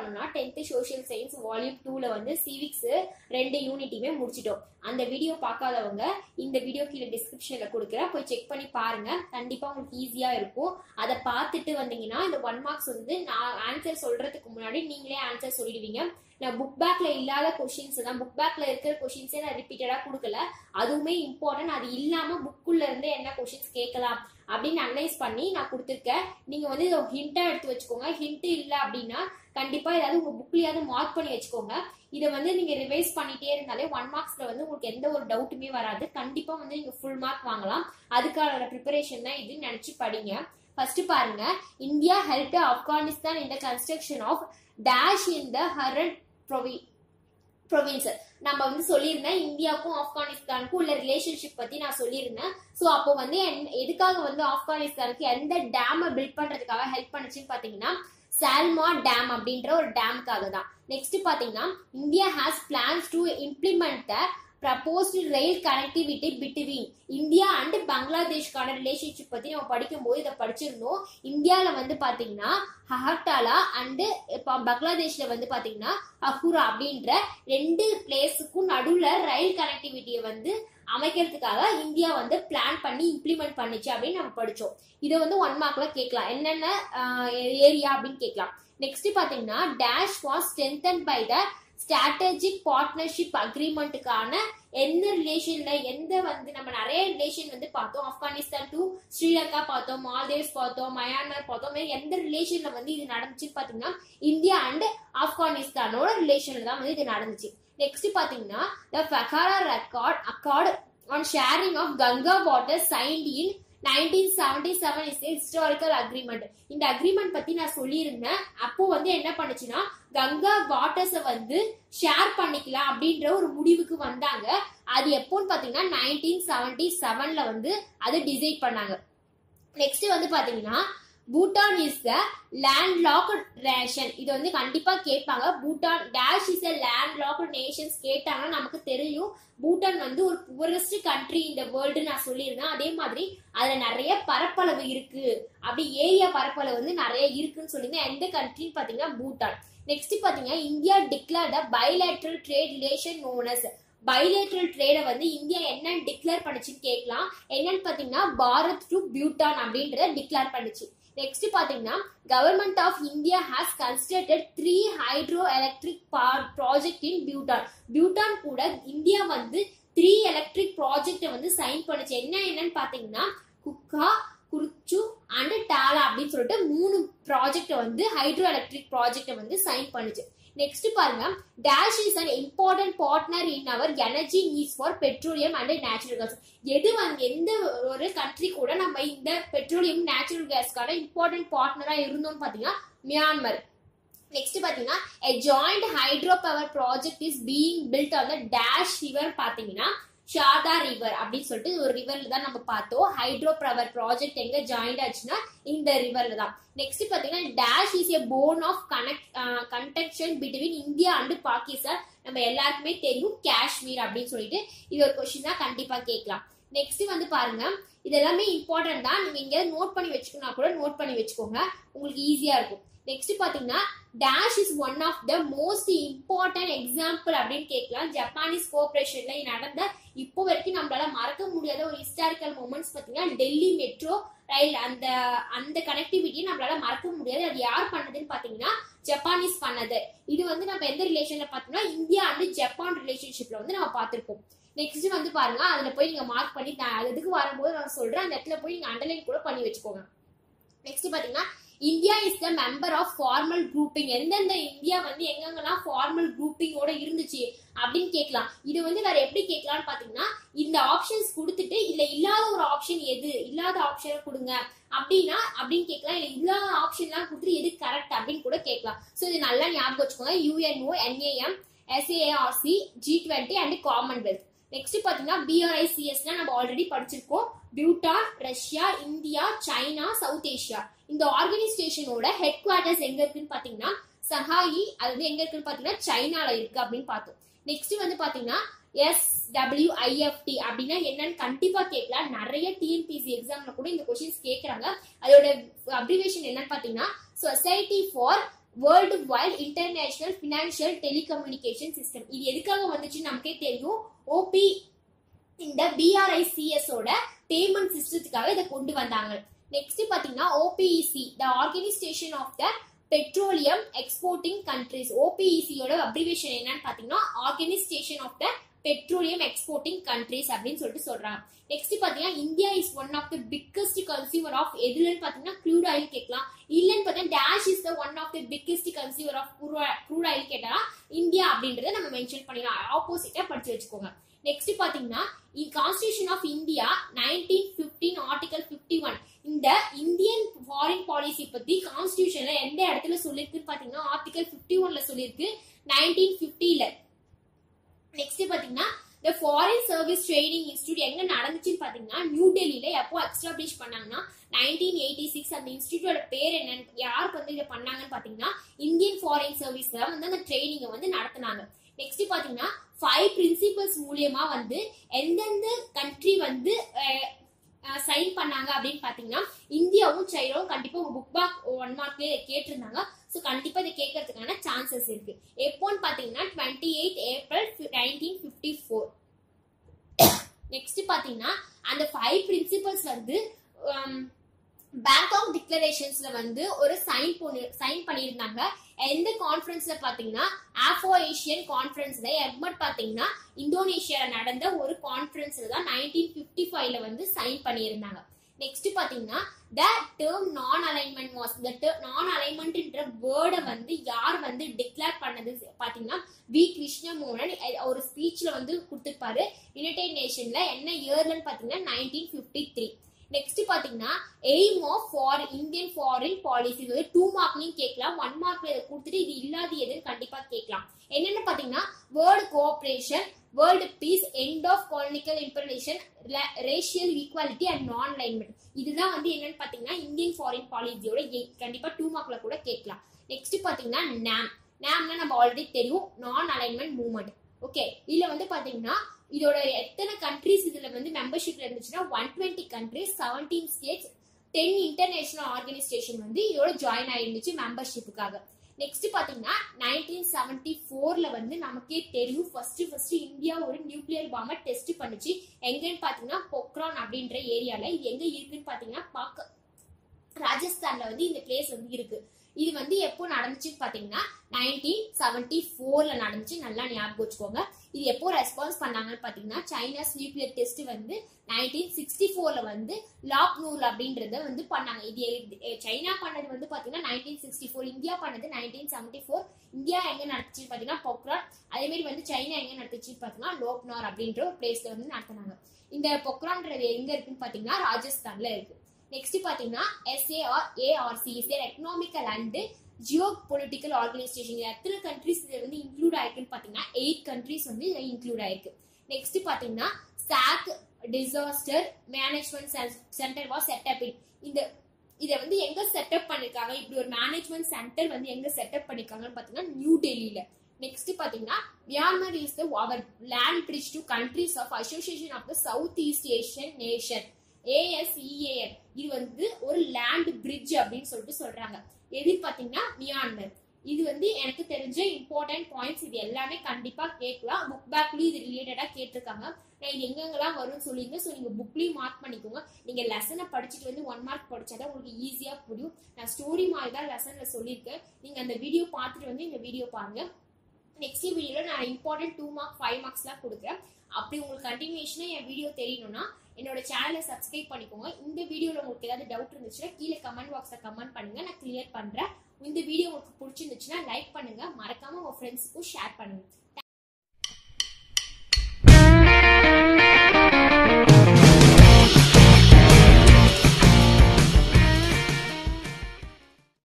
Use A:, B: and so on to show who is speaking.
A: பண்ணோம்னா tenth social science volume டூல வந்து சிவிக்ஸ் ரெண்டு யூனிட்டுமே முடிச்சிட்டோம் அந்த வீடியோ பார்க்காதவங்க இந்த வீடியோ கீழே டிஸ்கிரிப்ஷன்ல கொடுக்குறேன் போய் செக் பண்ணி பாருங்க கண்டிப்பா உங்களுக்கு ஈஸியா இருக்கும் அதை பார்த்துட்டு வந்தீங்கன்னா இந்த ஒன் மார்க்ஸ் வந்து நான் ஆன்சர் சொல்றதுக்கு முன்னாடி நீங்களே ஆன்சர் சொல்லிடுவீங்க நான் புக் பேக்ல இல்லாத கொஷின்ஸ் தான் புக் பேக்ல இருக்கிற கொஷின்ஸே நான் ரிப்பீட்டடா கொடுக்கல அதுவுமே இம்பார்ட்டன்ட் அது இல்லாம புக்குள்ள இருந்து என்ன கொஷின்ஸ் கேட்கலாம் அப்படின்னு அனலைஸ் பண்ணி நான் கொடுத்துருக்கேன் நீங்க வந்து இதை ஹிண்டா எடுத்து வச்சுக்கோங்க ஹிண்ட் இல்லை அப்படின்னா கண்டிப்பா ஏதாவது உங்க புக்லயாவது மார்க் பண்ணி வச்சுக்கோங்க இதை வந்து நீங்க ரிவைஸ் பண்ணிட்டே இருந்தாலே ஒன் மார்க்ஸ்ல வந்து உங்களுக்கு எந்த ஒரு டவுட்டுமே வராது கண்டிப்பா வந்து நீங்க ஃபுல் மார்க் வாங்கலாம் அதுக்கான ப்ரிப்பரேஷன் தான் இது நினைச்சு படிங்க ஃபர்ஸ்ட் பாருங்க இந்தியா ஹெல்ப் ஆப்கானிஸ்தான் இந்த construction of dash in the Herat provi province நம்ம வந்து சொல்லியிருந்தேன் இந்தியாவுக்கும் ஆப்கானிஸ்தானுக்கும் உள்ள ரிலேஷன்ஷிப் பத்தி நான் சொல்லியிருந்தேன் ஸோ அப்போ வந்து என்- எதுக்காக வந்து ஆப்கானிஸ்தானுக்கு எந்த டேமை பில்ட் பண்றதுக்காக ஹெல்ப் பண்ணுச்சுன்னு பாத்தீங்கன்னா சால்மா டேம் அப்படின்ற ஒரு டேமுக்காக தான் நெக்ஸ்ட் பாத்தீங்கன்னா India has plans to implement the proposed rail connectivity between India and பங்களாதேஷ்கான ரிலேஷன்ஷிப் பத்தி நம்ம படிக்கும்போது இதை படிச்சிருந்தோம் இந்தியால வந்து பாத்தீங்கன்னா ஹஹட்டாலா அண்ட் இப்போ பங்களாதேஷ்ல வந்து பாத்தீங்கன்னா அஹுரா அப்படின்ற ரெண்டு பிளேஸுக்கும் நடுவுல ரயில் கனெக்டிவிட்டியை வந்து அமைக்கிறதுக்காக இந்தியா வந்து பிளான் பண்ணி இம்ப்ளிமெண்ட் பண்ணுச்சு அப்படின்னு நம்ம படிச்சோம் இதை வந்து ஒன் மார்க்ல கேட்கலாம் என்னென்ன ஏரியா அப்படின்னு கேட்கலாம் நெக்ஸ்ட் பாத்தீங்கன்னா dash was strengthen by the strategic partnership அக்ரிமெண்ட்டுக்கான எந்த ரிலேஷன்ல எந்த வந்து நம்ம நிறைய ரிலேஷன் வந்து பார்த்தோம் ஆப்கானிஸ்தான் டு ஸ்ரீலங்கா பார்த்தோம் மால்தீவ்ஸ் பார்த்தோம் மயான்மர் பார்த்தோம் மாதிரி எந்த ரிலேஷன்ல வந்து இது நடந்துச்சுன்னு பாத்தீங்கன்னா இந்தியா அண்ட் ஆப்கானிஸ்தானோட ரிலேஷன்ல தான் வந்து இது நடந்துச்சு நெக்ஸ்ட் பாத்தீங்கன்னா த ஃபெகாரா record accord on sharing of Ganga water signed in nineteen seventy seven is historical agreement இந்த அக்ரிமெண்ட் பத்தி நான் சொல்லியிருந்தேன் அப்போ வந்து என்ன பண்ணுச்சுன்னா கங்கா வாட்டர்ஸை வந்து ஷேர் பண்ணிக்கலாம் அப்படின்ற ஒரு முடிவுக்கு வந்தாங்க அது எப்போன்னு பாத்தீங்கன்னா நைன்டீன் செவன்டி செவன்ல வந்து அது டிசைட் பண்ணாங்க நெக்ஸ்ட் வந்து பாத்தீங்கன்னா Bhutan is the land locked nation இது வந்து கண்டிப்பா கேட்பாங்க Bhutan dash is a land locked nations கேட்டாங்கன்னா நமக்கு தெரியும் பூட்டான் வந்து ஒரு புவரஸ்ட் கண்ட்ரி இந்த வேர்ல்டு நான் சொல்லியிருந்தேன் அதே மாதிரி அதுல நிறைய பரப்பளவு இருக்கு அப்படி ஏரியா பரப்பளவு வந்து நிறைய இருக்குன்னு சொல்லியிருந்தேன் எந்த கண்ட்ரின்னு பாத்தீங்கன்னா பூட்டான் நெக்ஸ்ட் பாத்தீங்கன்னா India declare the bilateral trade relation known as bilateral ட்ரேடை வந்து இந்தியா என்னன்னு டிக்ளேர் பண்ணுச்சுன்னு கேட்கலாம் என்னன்னு பாத்தீங்கன்னா பாரத் டு பியூட்டான் அப்படின்றத டிக்ளேர் பண்ணுச்சு நெக்ஸ்ட் பாத்தீங்கன்னா government of India has constructed three hydro electric project in Bhutan Bhutan கூட இந்தியா வந்து த்ரீ எலக்ட்ரிக் ப்ராஜெக்ட வந்து சைன் பண்ணுச்சு என்ன என்னன்னு பாத்தீங்கன்னா குக்கா குருச்சு அண்ட் டாலா அப்படின்னு சொல்லிட்டு மூணு ப்ராஜெக்ட வந்து ஹைட்ரோ எலக்ட்ரிக் ப்ராஜெக்ட வந்து சைன் பண்ணுச்சு நெக்ஸ்ட் பாருங்க dash is an important partner in our energy needs for petroleum and natural gas எது வந்து எந்த ஒரு கண்ட்ரி கூட நம்ம இந்த பெட்ரோலியம் நேச்சுரல் கேஸ்க்கான இம்பார்ட்டன்ட் பார்ட்னரா இருந்தோம்னு பாத்தீங்கன்னா மியான்மர் நெக்ஸ்ட் பாத்தீங்கன்னா a joint hydro power project is being built on the dash river பாத்தீங்கன்னா ஷாதா ரிவர் அப்படின்னு சொல்லிட்டு ஒரு ரிவர்ல தான் நம்ம பார்த்தோம் ஹைட்ரோ பவர் ப்ராஜெக்ட் எங்க ஜாயிண்ட் ஆச்சுன்னா இந்த ரிவர்ல தான் நெக்ஸ்ட் பாத்தீங்கன்னா dash is a bone of connect contention between India and Pakistan நம்ம எல்லாருக்குமே தெரியும் காஷ்மீர் அப்படின்னு சொல்லிட்டு இது ஒரு கொஸ்டின் தான் கண்டிப்பா கேட்கலாம் நெக்ஸ்ட் வந்து பாருங்க இது எல்லாமே இம்பார்ட்டன்ட் தான் நீங்க இங்க நோட் பண்ணி வச்சுக்கணும் கூட நோட் பண்ணி வச்சுக்கோங்க உங்களுக்கு ஈஸியா இருக்கும் நெக்ஸ்ட் பாத்தீங்கன்னா dash is one of the most important example அப்படின்னு கேட்கலாம் ஜப்பானீஸ் கோஆபரேஷன்ல நடந்த இப்போ வரைக்கும் நம்மளால மறக்க முடியாத ஒரு ஹிஸ்டாரிக்கல் மூமெண்ட்ஸ் பாத்தீங்கன்னா டெல்லி மெட்ரோ ரயில் அந்த அந்த கனெக்டிவிட்டியை நம்மளால மறக்க முடியாது அது யார் பண்ணதுன்னு பாத்தீங்கன்னா ஜப்பானீஸ் பண்ணது இது வந்து நம்ம எந்த ரிலேஷன்ல பார்த்தோம்னா இந்தியா அண்ட் ஜப்பான் ரிலேஷன்ஷிப்ல வந்து நம்ம பார்த்திருப்போம் நெக்ஸ்ட் வந்து பாருங்க அதுல போய் நீங்க மார்க் பண்ணி நான் அது இதுக்கு வரும்போது நான் சொல்றேன் அந்த இடத்துல போய் நீங்க அண்டர்லைன் கூட பண்ணி வச்சுக்கோங்க நெக்ஸ்ட் பாத்தீங்கன்னா India is the member of formal grouping எந்தெந்த இந்தியா வந்து எங்கெங்கெல்லாம் ஃபார்மல் குரூப்பிங்கோட இருந்துச்சு அப்படின்னு கேட்கலாம் இது வந்து வேற எப்படி கேட்கலாம்னு பாத்தீங்கன்னா இந்த ஆப்ஷன்ஸ் கொடுத்துட்டு இல்ல இல்லாத ஒரு ஆப்ஷன் எது இல்லாத ஆப்ஷனை கொடுங்க அப்படின்னா அப்படின்னு கேட்கலாம் இல்ல இல்லாத ஆப்ஷன்லாம் கொடுத்துட்டு எது கரெக்ட் அப்படின்னு கூட கேட்கலாம் சோ இது நல்லா ஞாபகம் வச்சுக்கோங்க UNO NAM SAARC G twenty and Commonwealth next பாத்தீங்கன்னா பிஆர்ஐசிஎஸ்னா நம்ம ஆல்ரெடி படிச்சிருக்கோம் Bhutan Russia India China South Asia இந்த ஆர்கனைசேஷனோட ஹெட் குவார்டர்ஸ் எங்க இருக்குன்னு பாத்தீங்கன்னா சஹாயி அது வந்து எங்க இருக்குன்னு பாத்தீங்கன்னா சைனால இருக்கு அப்படின்னு பார்த்தோம் நெக்ஸ்ட் வந்து பாத்தீங்கன்னா எஸ் டபிள்யூ ஐஎஃப்டி அப்படின்னா என்னன்னு கண்டிப்பா கேட்கலாம் நிறைய டிஎன்பிசி எக்ஸாம்ல கூட இந்த கொஸ்டின்ஸ் கேக்குறாங்க அதோட அப்ரிவேஷன் என்னன்னு பாத்தீங்கன்னா society for world wide international financial telecommunication system இது எதுக்காக வந்துச்சுன்னு நமக்கே தெரியும் ஓபி இந்த பிஆர்ஐசிஎஸ் ஓட பேமெண்ட் சிஸ்டத்துக்காக இதை கொண்டு வந்தாங்க நெக்ஸ்ட் பாத்தீங்கன்னா OPEC the organisation of the petroleum exporting countries ஓபிஇசியோட அப்ரிவேஷன் என்னன்னு பாத்தீங்கன்னா organisation of the petroleum exporting countries அப்படின்னு சொல்லிட்டு சொல்றாங்க நெக்ஸ்ட் பாத்தீங்கன்னா India is one of the biggest consumer of எதுலன்னு பாத்தீங்கன்னா க்ரூட் ஆயில் கேட்கலாம் இல்லன்னு பார்த்தீங்கன்னா dash is the one of the biggest consumer of crude oil கேட்டா இந்தியா அப்படின்றத நம்ம மென்ஷன் பண்ணிக்கலாம் ஆப்போசிட்டா படிச்சு வச்சுக்கோங்க நெக்ஸ்ட் பாத்தீங்கன்னா constitution of India nineteen fifteen article fifty one இந்த இந்தியன் ஃபாரின் பாலிசி பத்தி கான்ஸ்டியூஷன்ல எந்த இடத்துல சொல்லியிருக்குன்னு பாத்தீங்கன்னா ஆர்டிகல் பிப்டி ஒன்ல சொல்லியிருக்கு நைன்டீன் பிப்டில நெக்ஸ்ட் பாத்தீங்கன்னா இந்த ஃபாரின் சர்வீஸ் ட்ரைனிங் இன்ஸ்டியூட் எங்க நடந்துச்சுன்னு பாத்தீங்கன்னா நியூ டெல்லியில எப்போ எஸ்டாப்ளிஷ் பண்ணாங்கன்னா நைன்டீன் எயிட்டி சிக்ஸ் அந்த இன்ஸ்டியூட்டோட பேர் என்னன்னு யாருக்கு வந்து இதை பண்ணாங்கன்னு பாத்தீங்கன்னா இந்தியன் ஃபாரின் சர்வீஸ்ல வந்து அந்த ட்ரைனிங்கை வந்து நடத்தினாங்க நெக்ஸ்ட் பாத்தீங்கன்னா ஃபைவ் பிரின்சிபல்ஸ் மூலியமா வந்து எந்தெந்த கண்ட்ரி வந்து சைன் பண்ணாங்க அப்படின்னு பாத்தீங்கன்னா இந்தியாவும் சைனாவும் கண்டிப்பா உங்க புக் பேக் ஒன் மார்க்லயே கேட்டிருந்தாங்க ஸோ கண்டிப்பா இதை கேட்கறதுக்கான சான்சஸ் இருக்கு எப்போன்னு பாத்தீங்கன்னா twenty eight April nineteen fifty four next பாத்தீங்கன்னா அந்த ஃபைவ் பிரின்சிபல்ஸ் வந்து பேங்காக் டிக்ளரேஷன்ஸ்ல வந்து ஒரு சைன் பண்ணி சைன் பண்ணியிருந்தாங்க எந்த கான்ஃபரன்ஸ்ல பாத்தீங்கன்னா ஆஃபோ ஏஷியன் கான்ஃபரன்ஸ்ல எக்மட் பாத்தீங்கன்னா இந்தோனேஷியால நடந்த ஒரு கான்ஃபரன்ஸ்ல தான் நைன்டீன் பிப்டி ஃபைவ்ல வந்து சைன் பண்ணியிருந்தாங்க நெக்ஸ்ட் பாத்தீங்கன்னா the term non alignment was the non அலைன்மெண்ட்ன்ற வேர்டை வந்து யார் வந்து டிக்ளேர் பண்ணது பாத்தீங்கன்னா வி கிருஷ்ணமோகன் ஒரு ஸ்பீச்ல வந்து கொடுத்துருப்பாரு யுனைடெட் நேஷன்ல என்ன இயர்லன்னு பாத்தீங்கன்னா நைன்டீன் பிப்டி த்ரீ நெக்ஸ்ட் பாத்தீங்கன்னா aim of for Indian foreign policy வந்து டூ மார்க்லையும் கேட்கலாம் ஒன் மார்க்ல இதை கொடுத்துட்டு இது இல்லாத எதுன்னு கண்டிப்பா கேட்கலாம் என்னென்ன பாத்தீங்கன்னா world cooperation world peace end of colonial information racial equality and non alignment இதுதான் வந்து என்னன்னு பாத்தீங்கன்னா இந்தியன் ஃபாரின் பாலிசியோட கண்டிப்பா டூ மார்க்ல கூட கேட்கலாம் நெக்ஸ்ட் பாத்தீங்கன்னா நேம் நேம்னா நம்ம ஆல்ரெடி தெரியும் நான் அலைன்மெண்ட் மூவ்மெண்ட் ஓகே இதுல வந்து பாத்தீங்கன்னா இதோட எத்தனை கண்ட்ரிஸ் இதுல வந்து மெம்பர்ஷிப்ல இருந்துச்சுன்னா one twenty countries seventeen states ten international organisation வந்து இதோட ஜாயின் ஆயிருந்துச்சு மெம்பர்ஷிப்புக்காக நெக்ஸ்ட் பாத்தீங்கன்னா நைன்டீன் செவன்டி ஃபோர்ல வந்து நமக்கே தெரியும் ஃபர்ஸ்ட் ஃபர்ஸ்ட் இந்தியா ஒரு நியூக்ளியர் பாம்பை டெஸ்ட் பண்ணுச்சு எங்கன்னு பாத்தீங்கன்னா பொக்ரான் அப்படின்ற ஏரியால இது எங்க இருக்குன்னு பாத்தீங்கன்னா பாக்க ராஜஸ்தான்ல வந்து இந்த பிளேஸ் வந்து இருக்கு இது வந்து எப்போ நடந்துச்சுன்னு பாத்தீங்கன்னா நைன்டீன் செவன்டி ஃபோர்ல நடந்துச்சு நல்லா ஞாபகம் வச்சுக்கோங்க இது எப்போ ரெஸ்பான்ஸ் பண்ணாங்கன்னு பாத்தீங்கன்னா சைனாஸ் நியூக்ளியர் டெஸ்ட் வந்து நைன்டீன் சிக்ஸ்டி ஃபோர்ல வந்து லாக்னூர் அப்படின்றத வந்து பண்ணாங்க இது சைனா பண்ணது வந்து பாத்தீங்கன்னா நைன்டீன் சிக்ஸ்டி ஃபோர் இந்தியா பண்ணது நைன்டீன் செவன்டி ஃபோர் இந்தியா எங்க நடத்துச்சுன்னு பாத்தீங்கன்னா பொக்ரான் அதே மாதிரி வந்து சைனா எங்க நடத்துச்சுன்னு பாத்தீங்கன்னா லோக்னார் அப்படின்ற ஒரு பிளேஸ்ல வந்து நடத்தினாங்க இந்த பொக்ரான்றது எங்க இருக்குன்னு பாத்தீங்கன்னா ராஜஸ்தான்ல இருக்கு நெக்ஸ்ட் பாத்தீங்கன்னா SAARC is economical and geo political organisation எத்தனை கண்ட்ரிஸ் இதுல வந்து இன்க்ளூட் ஆயிருக்குன்னு பாத்தீங்கன்னா எயிட் கண்ட்ரிஸ் வந்து இதுல இன்க்ளூட் ஆயிருக்கு நெக்ஸ்ட் பாத்தீங்கன்னா சாக் disaster management centre was set up இந்த இதை வந்து எங்க செட்டப் பண்ணிருக்காங்க இப்படி ஒரு மேனேஜ்மெண்ட் சென்டர் வந்து எங்க செட்டப் பண்ணிருக்காங்கன்னு பாத்தீங்கன்னா நியூ டெல்லியில நெக்ஸ்ட் பாத்தீங்கன்னா Myanmar is the our land bridge to countries of association of the south east Asian nation ASEAN இது வந்து ஒரு லேண்ட் பிரிட்ஜ் அப்படின்னு சொல்லிட்டு சொல்றாங்க எதிர் பாத்தீங்கன்னா மியான்மர் இது வந்து எனக்கு தெரிஞ்ச இம்பார்ட்டன்ட் பாயிண்ட்ஸ் இது எல்லாமே கண்டிப்பா கேட்கலாம் புக் பேக்லயும் இது ரிலேட்டடா கேட்டிருக்காங்க நான் இது எங்கெங்கெல்லாம் வரும்னு சொல்லியிருந்தேன் ஸோ நீங்க புக்லயும் மார்க் பண்ணிக்கோங்க நீங்க லெசனை படிச்சுட்டு வந்து ஒன் மார்க் படிச்சாதான் உங்களுக்கு ஈஸியா புரியும் நான் ஸ்டோரி மாதிரி தான் லெசன்ல சொல்லியிருக்கேன் நீங்க அந்த வீடியோ பார்த்துட்டு வந்து இந்த வீடியோ பாருங்க நெக்ஸ்ட் வீடியோல நான் இம்பார்ட்டன்ட் டூ மார்க் ஃபைவ் மார்க்ஸ்லாம் கொடுக்குறேன் அப்படி உங்களுக்கு கண்டினியூஷனா என் வீடியோ தெரியணும்னா என்னோட சேனலை சப்ஸ்கிரைப் பண்ணிக்கோங்க இந்த வீடியோல உங்களுக்கு ஏதாவது டவுட் இருந்துச்சுன்னா கீழே கமெண்ட் பாக்ஸ்ல கமெண்ட் பண்ணுங்க நான் கிளியர் பண்றேன் இந்த வீடியோ உங்களுக்கு பிடிச்சிருந்துச்சுன்னா லைக் பண்ணுங்க மறக்காம உங்க ஃப்ரெண்ட்ஸுக்கும் ஷேர் பண்ணுங்க